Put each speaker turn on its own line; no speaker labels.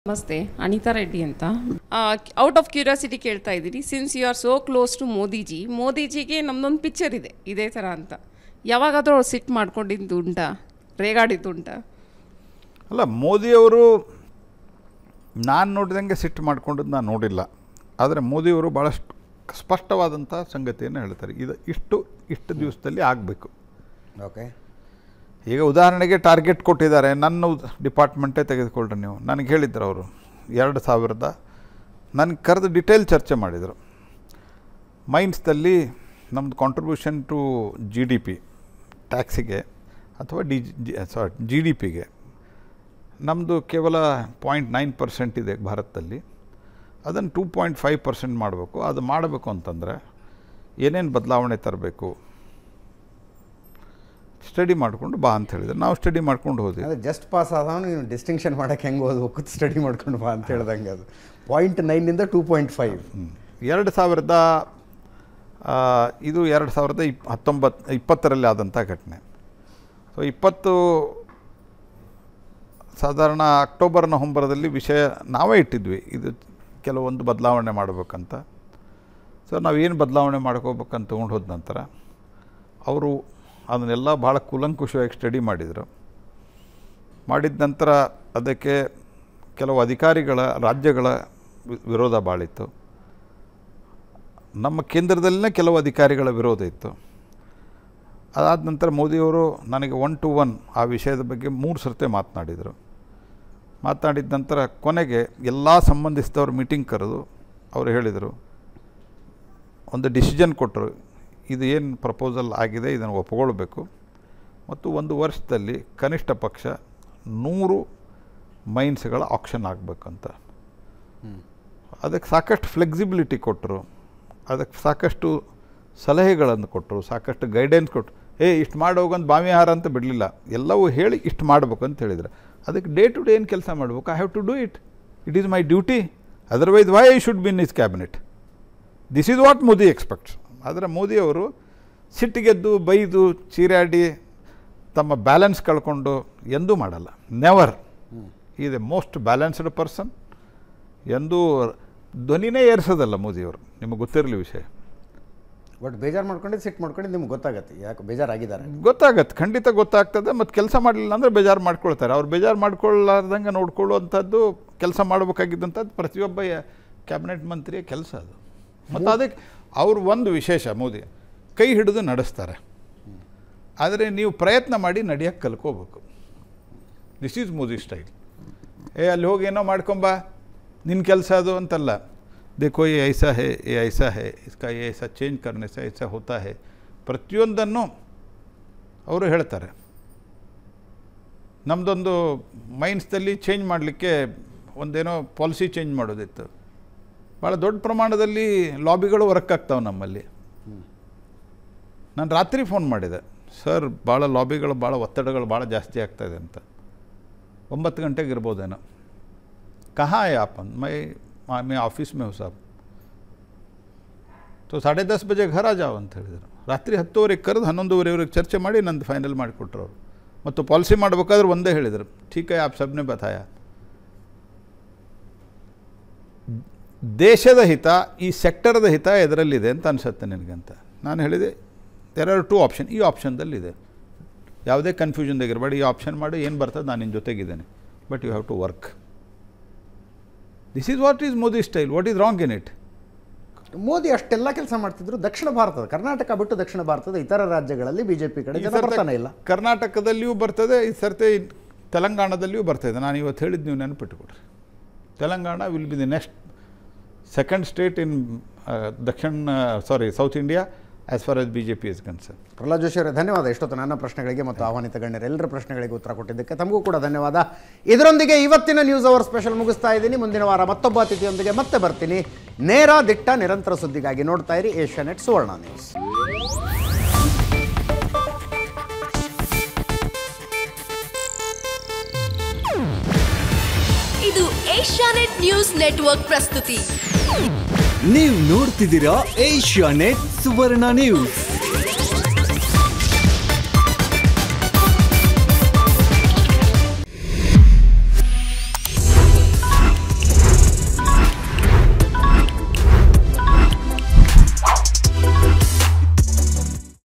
ನಮಸ್ತೆ ಅನಿತಾ ರೆಡ್ಡಿ ಅಂತ out of curiosity ಕೇಳ್ತಾ ಇದ್ದೀನಿ since you are so close to Modiji ಮೋದಿಜಿಗೆ ನಮ್ದೊಂದು ಪಿಕ್ಚರ್ ಇದೆ ಇದೇ ಥರ ಅಂತ ಯಾವಾಗಾದರೂ ಅವ್ರು ಸಿಟ್ ಮಾಡ್ಕೊಂಡಿದ್ದು ಉಂಟಾ ರೇಗಾಡಿದ್ದು ಉಂಟಾ
ಅಲ್ಲ ಮೋದಿಯವರು ನಾನು ನೋಡಿದಂಗೆ ಸಿಟ್ಟು ಮಾಡ್ಕೊಂಡದ್ದು ನಾನು ನೋಡಿಲ್ಲ ಆದರೆ ಮೋದಿಯವರು ಭಾಳಷ್ಟು ಸ್ಪಷ್ಟವಾದಂಥ ಸಂಗತಿಯನ್ನು ಹೇಳ್ತಾರೆ ಇದು ಇಷ್ಟು ಇಷ್ಟು ದಿವಸದಲ್ಲಿ ಆಗಬೇಕು
ಓಕೆ
ಈಗ ಉದಾಹರಣೆಗೆ ಟಾರ್ಗೆಟ್ ಕೊಟ್ಟಿದ್ದಾರೆ ನನ್ನ ಡಿಪಾರ್ಟ್ಮೆಂಟೇ ತೆಗೆದುಕೊಳ್ಳ್ರಿ ನೀವು ನನಗೆ ಹೇಳಿದ್ರು ಅವರು ಎರಡು ಸಾವಿರದ ನನಗೆ ಕರೆದು ಡಿಟೇಲ್ ಚರ್ಚೆ ಮಾಡಿದರು ಮೈನ್ಸ್ದಲ್ಲಿ ನಮ್ಮದು contribution to G D P ಟ್ಯಾಕ್ಸಿಗೆ ಅಥವಾ D G sorry G D ಪಿಗೆ ನಮ್ಮದು ಕೇವಲ ಪಾಯಿಂಟ್ ನೈನ್ ಪರ್ಸೆಂಟ್ ಇದೆ ಭಾರತದಲ್ಲಿ ಅದನ್ನು ಟೂ ಪಾಯಿಂಟ್ ಫೈವ್ ಪರ್ಸೆಂಟ್ ಮಾಡಬೇಕು ಅದು ಮಾಡಬೇಕು ಅಂತಂದರೆ ಏನೇನು ಬದಲಾವಣೆ ತರಬೇಕು ಸ್ಟಡಿ ಮಾಡಿಕೊಂಡು ಬಾ ಅಂತ ಹೇಳಿದ್ರು ನಾವು ಸ್ಟಡಿ ಮಾಡ್ಕೊಂಡು ಹೋದ್ವಿ
ಅಂದರೆ ಜಸ್ಟ್ ಪಾಸ್ ಆದವನು ನೀನು ಡಿಸ್ಟಿಂಕ್ಷನ್ ಮಾಡೋಕ್ಕೆ ಹೆಂಗೆ ಓದ್ಬೇಕು ಸ್ಟಡಿ ಮಾಡ್ಕೊಂಡು ಬಾ ಅಂತ ಹೇಳ್ದಂಗೆ ಅದು ಪಾಯಿಂಟ್ ನೈನಿಂದ ಟೂ ಪಾಯಿಂಟ್ ಫೈವ್
ಎರಡು ಸಾವಿರದ ಆ, ಇದು ಎರಡು ಸಾವಿರದ ಇಪ್ ಹತ್ತೊಂಬತ್ತು ಇಪ್ಪತ್ತರಲ್ಲಿ ಆದಂಥ ಘಟನೆ ಸೊ ಇಪ್ಪತ್ತು ಸಾಧಾರಣ ಅಕ್ಟೋಬರ್ ನವಂಬರದಲ್ಲಿ ವಿಷಯ ನಾವೇ ಇಟ್ಟಿದ್ವಿ ಇದು ಕೆಲವೊಂದು ಬದಲಾವಣೆ ಮಾಡಬೇಕಂತ ಸೊ ನಾವೇನು ಬದಲಾವಣೆ ಮಾಡ್ಕೋಬೇಕಂತ ತೊಗೊಂಡು ಹೋದ ನಂತರ ಅವರು ಅದನ್ನೆಲ್ಲ ಭಾಳ ಕೂಲಂಕುಷವಾಗಿ ಸ್ಟಡಿ ಮಾಡಿದರು ಮಾಡಿದ ನಂತರ ಅದಕ್ಕೆ ಕೆಲವು ಅಧಿಕಾರಿಗಳ ರಾಜ್ಯಗಳ ವಿ- ವಿರೋಧ ಭಾಳಿತ್ತು ನಮ್ಮ ಕೇಂದ್ರದಲ್ಲಿನೇ ಕೆಲವು ಅಧಿಕಾರಿಗಳ ವಿರೋಧ ಇತ್ತು ಅದಾದ ನಂತರ ಮೋದಿಯವರು ನನಗೆ ಒನ್ ಟು ಒನ್ ಆ ವಿಷಯದ ಬಗ್ಗೆ ಮೂರು ಸರ್ತಿ ಮಾತನಾಡಿದರು ಮಾತನಾಡಿದ ನಂತರ ಕೊನೆಗೆ ಎಲ್ಲ ಸಂಬಂಧಿಸಿದವ್ರ ಮೀಟಿಂಗ್ ಕರೆದು ಅವರು ಹೇಳಿದರು ಒಂದು ಡಿಸಿಷನ್ ಕೊಟ್ಟರು ಇದು ಏನು ಪ್ರಪೋಸಲ್ ಆಗಿದೆ ಇದನ್ನು ಒಪ್ಕೊಳ್ಬೇಕು ಮತ್ತು ಒಂದು ವರ್ಷದಲ್ಲಿ ಕನಿಷ್ಠ ಪಕ್ಷ ನೂರು ಮೈನ್ಸ್ಗಳ ಆಕ್ಷನ್ ಆಗಬೇಕಂತ ಅದಕ್ಕೆ ಸಾಕಷ್ಟು ಫ್ಲೆಕ್ಸಿಬಿಲಿಟಿ ಕೊಟ್ಟರು ಅದಕ್ಕೆ ಸಾಕಷ್ಟು ಸಲಹೆಗಳನ್ನು ಕೊಟ್ಟರು ಸಾಕಷ್ಟು ಗೈಡೆನ್ಸ್ ಕೊಟ್ಟರು ಏ ಇಷ್ಟು ಮಾಡೋಗಂತ ಬಾವಿಹಾರ ಅಂತ ಬಿಡಲಿಲ್ಲ ಎಲ್ಲವೂ ಹೇಳಿ ಇಷ್ಟು ಮಾಡಬೇಕು ಅಂತ ಹೇಳಿದ್ರು ಅದಕ್ಕೆ ಡೇ ಟು ಡೇ ಏನು ಕೆಲಸ ಮಾಡಬೇಕು I have to do it it is my duty otherwise why I should be in his cabinet this is what Modi expects ಆದರೆ ಮೋದಿಯವರು ಸಿಟ್ಟಿಗೆದ್ದು ಬೈದು ಚೀರಾಡಿ ತಮ್ಮ ಬ್ಯಾಲೆನ್ಸ್ ಕಳ್ಕೊಂಡು ಎಂದೂ ಮಾಡಲ್ಲ never is a most balanced person ಎಂದೂ ಧ್ವನಿನೇ ಏರಿಸೋದಲ್ಲ ಮೋದಿಯವರು ನಿಮಗೆ ಗೊತ್ತಿರಲಿ ವಿಷಯ
ಬಟ್ ಬೇಜಾರು ಮಾಡ್ಕೊಂಡಿದ್ದು ಸಿಟ್ಟು ಮಾಡ್ಕೊಂಡಿದ್ದು ನಿಮ್ಗೆ ಗೊತ್ತಾಗತ್ತೆ ಯಾಕೆ ಬೇಜಾರಾಗಿದ್ದಾರೆ
ಗೊತ್ತಾಗತ್ತೆ ಖಂಡಿತ ಗೊತ್ತಾಗ್ತದೆ ಮತ್ತು ಕೆಲಸ ಮಾಡಲಿಲ್ಲ ಅಂದರೆ ಬೇಜಾರು ಮಾಡ್ಕೊಳ್ತಾರೆ ಅವ್ರು ಬೇಜಾರು ಮಾಡ್ಕೊಳ್ಳಾರ್ದಂಗೆ ನೋಡ್ಕೊಳ್ಳುವಂಥದ್ದು ಕೆಲಸ ಮಾಡಬೇಕಾಗಿದ್ದಂಥದ್ದು ಪ್ರತಿಯೊಬ್ಬ ಕ್ಯಾಬಿನೆಟ್ ಮಂತ್ರಿಯ ಕೆಲಸ ಅದು ಮತ್ತು ಅದಕ್ಕೆ ಅವರು ಒಂದು ವಿಶೇಷ ಮೋದಿ ಕೈ ಹಿಡಿದು ನಡೆಸ್ತಾರೆ ಆದರೆ ನೀವು ಪ್ರಯತ್ನ ಮಾಡಿ ನಡೆಯೋಕ್ಕೆ ಕಲ್ಕೋಬೇಕು ದಿಸ್ ಈಸ್ ಮೋದಿ ಸ್ಟೈಲ್ ಏ ಅಲ್ಲಿ ಹೋಗಿ ಏನೋ ಮಾಡ್ಕೊಂಬ ನಿನ್ನ ಕೆಲಸ ಅದು ಅಂತಲ್ಲ देखो ये ऐसा है ये ऐसा है इसका ये ऐसा चेंज करने से ऐसा होता है ಪ್ರತಿಯೊಂದನ್ನು ಅವರು ಹೇಳ್ತಾರೆ ನಮ್ಮದೊಂದು ಮೈನ್ಸ್ದಲ್ಲಿ ಚೇಂಜ್ ಮಾಡಲಿಕ್ಕೆ ಒಂದೇನೋ ಪಾಲಿಸಿ ಚೇಂಜ್ ಮಾಡೋದಿತ್ತು ಭಾಳ ದೊಡ್ಡ ಪ್ರಮಾಣದಲ್ಲಿ ಲಾಬಿಗಳು ವರ್ಕ್ ಆಗ್ತಾವೆ ನಮ್ಮಲ್ಲಿ ನಾನು ರಾತ್ರಿ ಫೋನ್ ಮಾಡಿದೆ ಸರ್ ಭಾಳ ಲಾಬಿಗಳು ಭಾಳ ಒತ್ತಡಗಳು ಭಾಳ ಜಾಸ್ತಿ ಆಗ್ತಾಯಿದೆ ಅಂತ ಒಂಬತ್ತು ಗಂಟೆಗೆ ಇರ್ಬೋದೇನೋ ಕಹಾ है आप मैं हाँ, मैं ऑफिस में हूँ साहब ಸೊ ಸಾಡೆ ದಸ್ ಬಜೆ ಘರ ಜಾವ್ ಅಂತ ಹೇಳಿದರು ರಾತ್ರಿ ಹತ್ತುವರೆಗೆ ಕರೆದು ಹನ್ನೊಂದುವರೆವರೆಗೆ ಚರ್ಚೆ ಮಾಡಿ ನಂದು ಫೈನಲ್ ಮಾಡಿಕೊಟ್ರು ಅವರು ಮತ್ತು ಪಾಲಿಸಿ ಮಾಡಬೇಕಾದ್ರೆ ಒಂದೇ ಹೇಳಿದರು ಠೀಕ್ ಆಪ್ ಸಬ್ನೆ ಬತಾಯ ದೇಶದ ಹಿತ ಈ ಸೆಕ್ಟರ್ದ ಹಿತ ಎದರಲ್ಲಿದೆ ಅಂತ ಅನಿಸುತ್ತೆ ನಿನಗಂತ ನಾನು ಹೇಳಿದೆ ದೇರ್ ಆರ್ ಟೂ ಆಪ್ಷನ್ ಈ ಆಪ್ಷನ್ದಲ್ಲಿದೆ ಯಾವುದೇ ಕನ್ಫ್ಯೂಷನ್ದಾಗ ಇರಬೇಡಿ ಈ ಆಪ್ಷನ್ ಮಾಡಿ ಏನು ಬರ್ತದೆ ನಾನು ನಿನ್ನ ಜೊತೆಗಿದ್ದೇನೆ but you have to work this is what is Modi style what is wrong in it
Modi ಅಷ್ಟೆಲ್ಲ ಕೆಲಸ ಮಾಡ್ತಿದ್ರು ದಕ್ಷಿಣ ಭಾರತದ ಕರ್ನಾಟಕ ಬಿಟ್ಟು ದಕ್ಷಿಣ ಭಾರತದ ಇತರ ರಾಜ್ಯಗಳಲ್ಲಿ ಬಿಜೆಪಿ ಕಡೆ
ಈ
ಜನ
ಸರ್ತಿ
ಬರ್ತಾನೆ ಇಲ್ಲ
ಕರ್ನಾಟಕದಲ್ಲಿಯೂ ಬರ್ತದೆ ಈ ಸರ್ತಿ ತೆಲಂಗಾಣದಲ್ಲಿಯೂ ಬರ್ತದೆ ನಾನು ಇವತ್ತು ಹೇಳಿದ್ದು ನೀವು ನೆನಪಿಟ್ಟುಕೊಡ್ರಿ Telangana will be the next second state in ದಕ್ಷಿಣ sorry south India as far as B J P is concern
Pralhad Joshi ಅವರೇ ಧನ್ಯವಾದ ಎಷ್ಟೊತ್ತು ನನ್ನ ಪ್ರಶ್ನೆಗಳಿಗೆ ಮತ್ತು ಆಹ್ವಾನಿತ ಗಣ್ಯರ ಎಲ್ಲರ ಪ್ರಶ್ನೆಗಳಿಗೆ ಉತ್ತರ ಕೊಟ್ಟಿದ್ದಕ್ಕೆ ತಮಗೂ ಕೂಡ ಧನ್ಯವಾದ ಇದರೊಂದಿಗೆ ಇವತ್ತಿನ ನ್ಯೂಸ್ ಅವರ್ ಸ್ಪೆಷಲ್ ಮುಗಿಸ್ತಾ ಇದ್ದೀನಿ ಮುಂದಿನ ವಾರ ಮತ್ತೊಬ್ಬ ಅತಿಥಿಯೊಂದಿಗೆ ಮತ್ತೆ ಬರ್ತೀನಿ ನೇರ ದಿಟ್ಟ ನಿರಂತರ ಸುದ್ದಿಗಾಗಿ ನೋಡ್ತಾ ಇರಿ ಏಷ್ಯಾನೆಟ್ ಸುವರ್ಣ ನ್ಯೂಸ್
ಇದು ಏಷ್ಯಾನೆಟ್ ನ್ಯೂಸ್ ನೆಟ್ವರ್ಕ್ ಪ್ರಸ್ತುತಿ
ನೀವು ನೋಡ್ತಿದ್ದೀರಾ ಏಷ್ಯಾ ನೆಟ್ ಸುವರ್ಣ ನ್ಯೂಸ್